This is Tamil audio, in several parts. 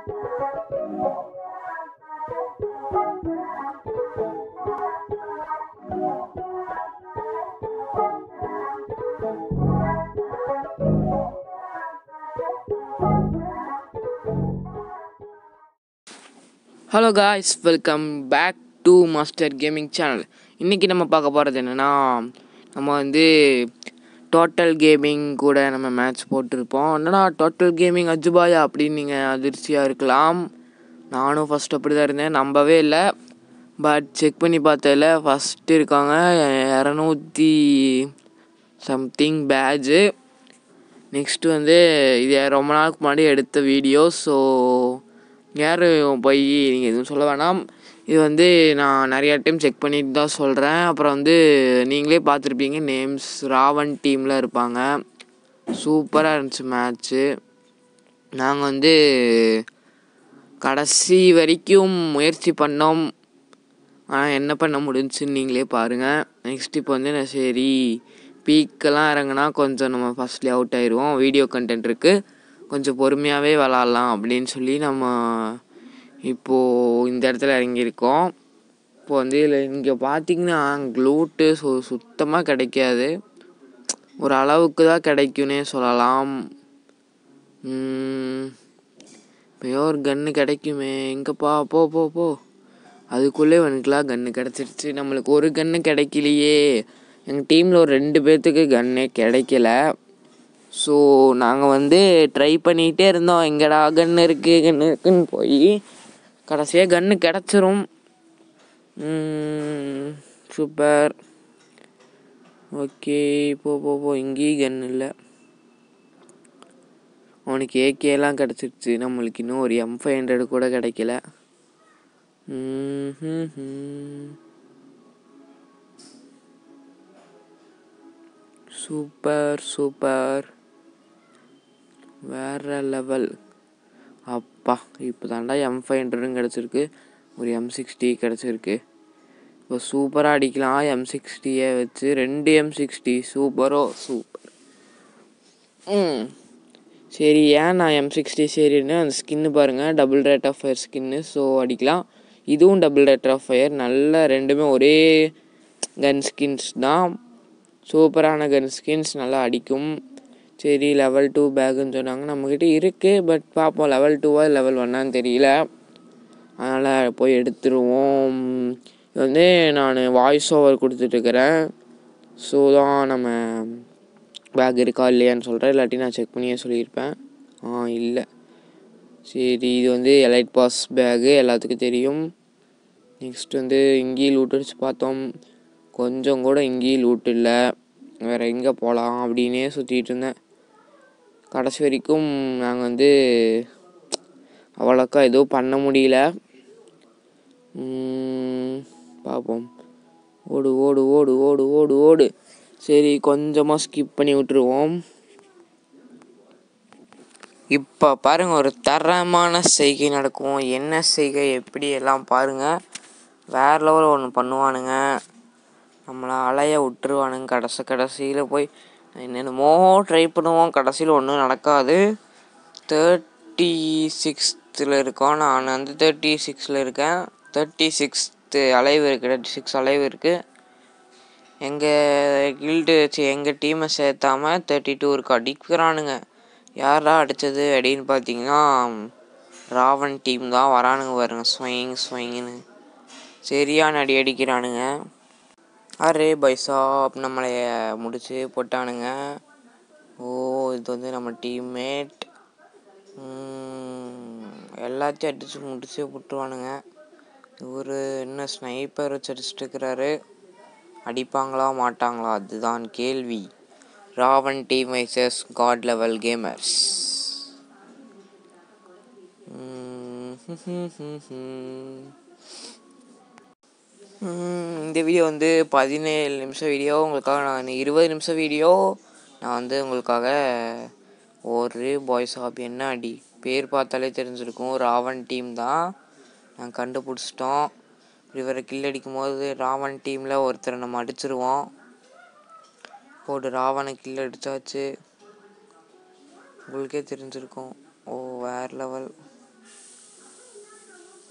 hello guys welcome back to Master Gaming channel இன்றைக்கி நம்ம பார்க்க போகிறது என்னென்னா நம்ம வந்து டோட்டல் கேமிங் கூட நம்ம மேட்ச் போட்டிருப்போம் என்னடா டோட்டல் கேமிங் அஜுபாயா அப்படின்னு நீங்கள் அதிர்ச்சியாக இருக்கலாம் நானும் ஃபஸ்ட் அப்படி தான் இருந்தேன் நம்பவே இல்லை பட் செக் பண்ணி பார்த்ததில் ஃபஸ்ட்டு இருக்காங்க இரநூத்தி சம்திங் பேட்ஜு நெக்ஸ்ட்டு வந்து இது ரொம்ப நாளுக்கு முன்னாடி எடுத்த வீடியோ ஸோ யாரும் போய் நீங்கள் எதுவும் சொல்ல வேணாம் இது வந்து நான் நிறையா டைம் செக் பண்ணிட்டு தான் சொல்கிறேன் அப்புறம் வந்து நீங்களே பார்த்துருப்பீங்க நேம்ஸ் ராவன் டீமில் இருப்பாங்க சூப்பராக இருந்துச்சு மேட்ச்சு நாங்கள் வந்து கடைசி வரைக்கும் முயற்சி பண்ணோம் ஆனால் என்ன பண்ண முடிஞ்சுன்னு நீங்களே பாருங்கள் நெக்ஸ்ட் இப்போ வந்து நான் சரி பீக்கெல்லாம் இறங்குனா கொஞ்சம் நம்ம ஃபஸ்ட்லேயே அவுட் ஆயிடுவோம் வீடியோ கண்டென்ட் இருக்குது கொஞ்சம் பொறுமையாகவே விளாட்லாம் அப்படின்னு சொல்லி நம்ம இப்போது இந்த இடத்துல இறங்கியிருக்கோம் இப்போ வந்து இதில் இங்கே பார்த்தீங்கன்னா க்ளூட்டு சு சுத்தமாக கிடைக்காது ஒரு அளவுக்கு தான் கிடைக்குன்னே சொல்லலாம் இப்போ ஒரு கன்று கிடைக்குமே எங்கப்பா போ போ போ அதுக்குள்ளே எனக்குலாம் கன்று கிடச்சிருச்சு நம்மளுக்கு ஒரு கன்று கிடைக்கலையே எங்கள் டீமில் ஒரு ரெண்டு பேர்த்துக்கு கன்னே கிடைக்கல ஸோ நாங்கள் வந்து ட்ரை பண்ணிகிட்டே இருந்தோம் எங்கடா கன்று இருக்குது கன்று இருக்குன்னு போய் கடைசியாக கன்று கிடச்சிரும் சூப்பர் ஓகே போ போ போ இங்கேயும் கன் இல்லை அவனுக்கு ஏகேலாம் கிடச்சிருச்சு நம்மளுக்கு இன்னும் ஒரு எம் ஃபைவ் ஹண்ட்ரட் கூட கிடைக்கல சூப்பர் சூப்பர் வேற லெவல் அப்பா இப்போ தாண்டா எம் ஃபைவ் ஹண்ட்ரடும் கிடச்சிருக்கு ஒரு எம் சிக்ஸ்டி கிடச்சிருக்கு இப்போ சூப்பராக அடிக்கலாம் எம் சிக்ஸ்டியை வச்சு ரெண்டு எம் சிக்ஸ்டி சூப்பரோ சூப்பர் ம் சரி ஏன் நான் எம் சிக்ஸ்டி சரின்னு அந்த ஸ்கின்னு பாருங்கள் double rate of fire skin so அடிக்கலாம் இதுவும் டபுள் ரேட் ஆஃப் ஃபயர் நல்ல ரெண்டுமே ஒரே கன் ஸ்கின்ஸ் தான் சூப்பரான கன் ஸ்கின்ஸ் நல்லா அடிக்கும் சரி லெவல் டூ பேக்குன்னு சொன்னாங்க நம்மக்கிட்ட இருக்குது பட் பார்ப்போம் லெவல் டூவா லெவல் ஒன்னான்னு தெரியல அதனால் போய் எடுத்துருவோம் இது வந்து நான் வாய்ஸ் ஓவர் கொடுத்துட்ருக்குறேன் ஸோ தான் நம்ம பேக் இருக்கா இல்லையான்னு சொல்கிறேன் இல்லாட்டி நான் செக் பண்ணியே சொல்லியிருப்பேன் ஆ இல்லை சரி இது வந்து எலைட் பாஸ் பேகு எல்லாத்துக்கும் தெரியும் நெக்ஸ்ட் வந்து இங்கேயும் லூட் அடிச்சு பார்த்தோம் கொஞ்சம் கூட இங்கேயும் லூட் இல்லை வேறு எங்கே போகலாம் அப்படின்னே சுற்றிட்டு இருந்தேன் கடைசி வரைக்கும் நாங்கள் வந்து அவ்வளோக்கா எதுவும் பண்ண முடியல பார்ப்போம் ஓடு ஓடு ஓடு ஓடு ஓடு ஓடு சரி கொஞ்சமாக ஸ்கிப் பண்ணி விட்டுருவோம் இப்போ பாருங்க ஒரு தரமான செய்கை நடக்கும் என்ன செய்கை எப்படி எல்லாம் பாருங்கள் வேறு லெவலில் ஒன்று பண்ணுவானுங்க நம்மளை அலைய விட்டுருவானுங்க கடைசி கடைசியில் போய் என்னென்னமோ ட்ரை பண்ணுவோம் கடைசியில் ஒன்றும் நடக்காது தேர்ட்டி சிக்ஸ்த்தில் இருக்கோம் நான் வந்து தேர்ட்டி சிக்ஸில் இருக்கேன் தேர்ட்டி சிக்ஸ்த்து அலைவு இருக்குது தேர்ட்டி சிக்ஸ் அலைவு இருக்குது எங்கள் கில்டு எங்கள் டீமை சேர்த்தாம தேர்ட்டி டூ இருக்கு அடிக்கிறானுங்க யாரா அடித்தது அப்படின்னு பார்த்தீங்கன்னா ராவன் டீம் தான் வரானுங்க பாருங்க ஸ்வைங் ஸ்வைங்னு சரியான அடி அடிக்கிறானுங்க அரே பைசாப் நம்மளைய முடிச்சு போட்டானுங்க ஓ இது வந்து நம்ம டீம்மேட் எல்லாத்தையும் அடித்து முடிச்சு விட்டுருவானுங்க இவர் என்ன ஸ்னைப்பர் வச்சு அடிச்சுட்டு இருக்கிறாரு அடிப்பாங்களா மாட்டாங்களா அதுதான் கேள்வி Raven team versus God level gamers இந்த வீடியோ வந்து பதினேழு நிமிஷம் வீடியோ உங்களுக்காக நான் இருபது நிமிஷம் வீடியோ நான் வந்து உங்களுக்காக ஒரு பாய்ஸ் ஆப் என்ன அடி பேர் பார்த்தாலே தெரிஞ்சிருக்கும் ராவன் டீம் தான் நாங்கள் கண்டுபிடிச்சிட்டோம் இவரை கில் அடிக்கும் போது ராவன் டீமில் ஒருத்தரை நம்ம அடிச்சிருவோம் போட்டு ராவனை கில் அடித்தாச்சு உங்களுக்கே தெரிஞ்சிருக்கும் ஓ வேறு லெவல்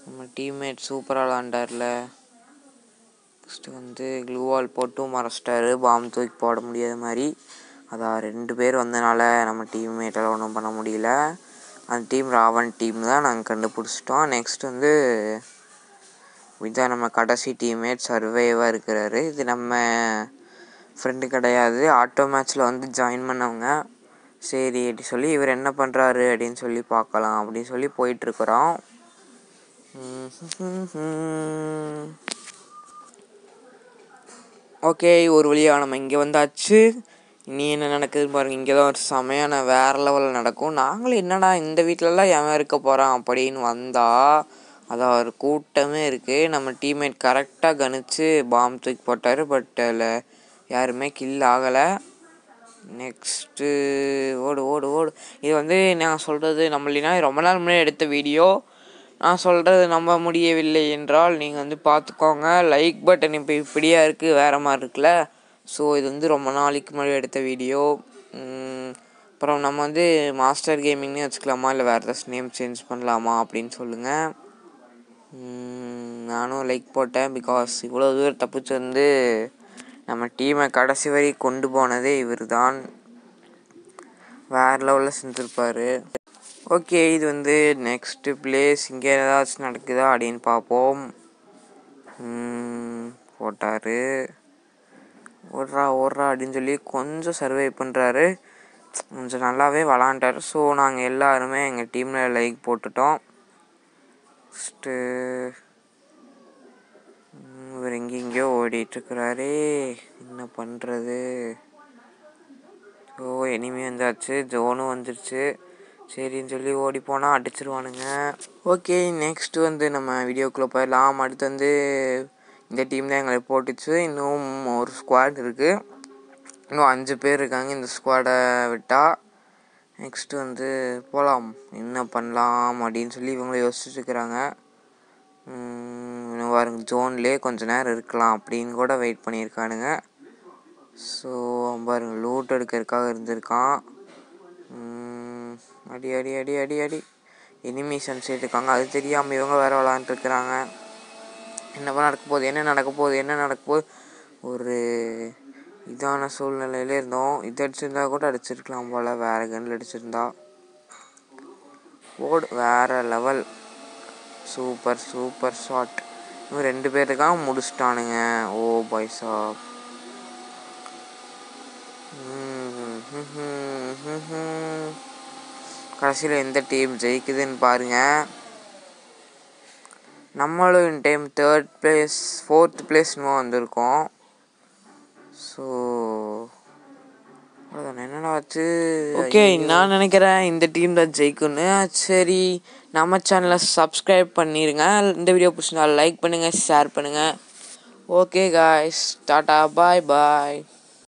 நம்ம டீம்மேட் சூப்பராக விளாண்டார்ல நெக்ஸ்ட்டு வந்து க்ளூவால் போட்டும் மறைச்சிட்டாரு பாம் தூக்கி போட முடியாத மாதிரி அதான் ரெண்டு பேர் வந்தனால நம்ம டீம்மேட்டால் ஒன்றும் பண்ண முடியல அந்த டீம் ராவன் டீம் தான் நாங்கள் கண்டுபிடிச்சிட்டோம் நெக்ஸ்ட் வந்து இதான் நம்ம கடைசி டீம்மேட் சர்வேவாக இருக்கிறாரு இது நம்ம ஃப்ரெண்டு கிடையாது ஆட்டோ மேட்ச்சில் வந்து ஜாயின் பண்ணவங்க சரி அப்படி சொல்லி இவர் என்ன பண்ணுறாரு அப்படின்னு சொல்லி பார்க்கலாம் அப்படின்னு சொல்லி போயிட்டுருக்குறோம் ஓகே ஒரு வழியாக நம்ம இங்கே வந்தாச்சு இனி என்ன நடக்குதுன்னு பாருங்கள் இங்கே தான் ஒரு செமையான வேறு லெவலில் நடக்கும் நாங்களும் என்னடா இந்த வீட்டிலலாம் எவன் இருக்க போகிறான் அப்படின்னு வந்தா அதான் ஒரு கூட்டமே இருக்குது நம்ம டீம்மேட் கரெக்டாக கணிச்சு பாம் தூக்கி போட்டார் பட் அதில் யாருமே கில் ஆகலை நெக்ஸ்ட்டு ஓடு ஓடு ஓடு இது வந்து நான் சொல்கிறது நம்மளினா ரொம்ப நாள் முன்னாடி எடுத்த வீடியோ நான் சொல்கிறது நம்ப முடியவில்லை என்றால் நீங்கள் வந்து பார்த்துக்கோங்க லைக் பட்டன் இப்போ இப்படியா இருக்குது வேறு மாதிரி இருக்குல்ல ஸோ இது வந்து ரொம்ப நாளைக்கு முன்னாடி எடுத்த வீடியோ அப்புறம் நம்ம வந்து மாஸ்டர் கேமிங்னு வச்சுக்கலாமா இல்லை வேறு ஏதாச்சும் நேம் சேஞ்ச் பண்ணலாமா அப்படின்னு சொல்லுங்கள் நானும் லைக் போட்டேன் பிகாஸ் இவ்வளோ தூரம் தப்பிச்சு வந்து நம்ம டீமை கடைசி வரை கொண்டு போனதே இவர் தான் வேறு லெவலில் செஞ்சுருப்பார் ஓகே இது வந்து நெக்ஸ்ட்டு பிளேஸ் இங்கே ஏதாச்சும் நடக்குதா அப்படின்னு பார்ப்போம் போட்டார் ஓடுறா ஓடுறா அப்படின்னு சொல்லி கொஞ்சம் சர்வை பண்ணுறாரு கொஞ்சம் நல்லாவே விளாண்டாரு ஸோ நாங்கள் எல்லாருமே எங்கள் டீமில் லைக் போட்டுட்டோம் ஃபஸ்ட்டு இவர் எங்கெங்கேயோ ஓடிட்டுருக்குறாரே என்ன பண்ணுறது ஓ இனிமே வந்தாச்சு ஜோனும் வந்துருச்சு சரின்னு சொல்லி ஓடி போனால் அடிச்சிருவானுங்க ஓகே நெக்ஸ்ட் வந்து நம்ம வீடியோக்குள்ளே போயிடலாம் அடுத்து வந்து இந்த டீம் தான் எங்களை போட்டுச்சு இன்னும் ஒரு ஸ்குவாட் இருக்குது இன்னும் அஞ்சு பேர் இருக்காங்க இந்த ஸ்குவாடை விட்டால் நெக்ஸ்ட்டு வந்து போகலாம் என்ன பண்ணலாம் அப்படின்னு சொல்லி இவங்களும் யோசிச்சுட்டு இருக்கிறாங்க இன்னும் பாருங்க ஜோன்லேயே கொஞ்ச நேரம் இருக்கலாம் அப்படின்னு கூட வெயிட் பண்ணியிருக்கானுங்க ஸோ பாருங்க லூட் எடுக்கிறதுக்காக இருந்திருக்கான் அடி அடி அடி அடி அடி எனிமீஷன் சேர்த்துருக்காங்க அது தெரியாமல் இவங்க வேறு விளாண்டுருக்குறாங்க என்ன நடக்க போகுது என்ன நடக்க போகுது என்ன நடக்க போகுது ஒரு இதான சூழ்நிலையில இருந்தோம் இது அடிச்சிருந்தா கூட அடிச்சிருக்கலாம் போல் வேறு கன்னில் அடிச்சிருந்தா ஓடு வேறு லெவல் சூப்பர் சூப்பர் ஷாட் இன்னும் ரெண்டு பேர் இருக்காங்க முடிச்சிட்டானுங்க ஓ பைசா கடைசியில் எந்த டீம் ஜெயிக்குதுன்னு பாருங்கள் நம்மளும் இந்த time third place fourth place இன்னும் வந்திருக்கோம் ஸோ அவ்வளோதானே என்னடா ஆச்சு ஓகே நான் நினைக்கிறேன் இந்த டீம் தான் ஜெயிக்கும்னு சரி நம்ம சேனலை சப்ஸ்கிரைப் பண்ணிடுங்க இந்த வீடியோ பிடிச்சிருந்தா லைக் பண்ணுங்கள் ஷேர் பண்ணுங்கள் ஓகே காய்ஸ் டாட்டா பாய் பாய்